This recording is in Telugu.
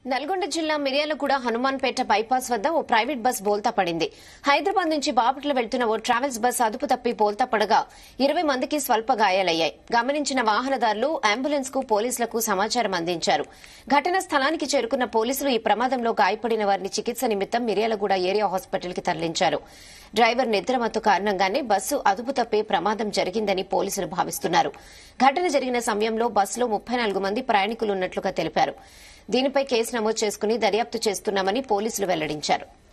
నల్గొండ జిల్లా మిర్యాలగూడ హనుమాన్పేట బైపాస్ వద్ద ఓ ప్రైవేట్ బస్ బోల్తా పడింది హైదరాబాద్ నుంచి బాపట్ల వెళ్తున్న ఓ ట్రావెల్స్ బస్ అదుపు తప్పి బోల్తా పడగా ఇరవై మందికి స్వల్ప గాయాలయ్యాయి గమనించిన వాహనదారులు అంబులెన్స్ కు పోలీసులకు సమాచారం అందించారు ఘటనా స్థలానికి చేరుకున్న పోలీసులు ఈ ప్రమాదంలో గాయపడిన వారిని చికిత్స నిమిత్తం మిర్యాలగూడ ఏరియా హాస్పిటల్ కి తరలించారు డ్రైవర్ నిద్రమత్తు కారణంగానే బస్సు అదుపు తప్పే ప్రమాదం జరిగిందని పోలీసులు భావిస్తున్నారు ఘటన జరిగిన సమయంలో బస్సులో ముప్పై నాలుగు మంది ప్రయాణికులున్నట్లుగా తెలిపారు దీనిపై కేసు నమోదు చేసుకుని దర్యాప్తు చేస్తున్నామని పోలీసులు వెల్లడించారు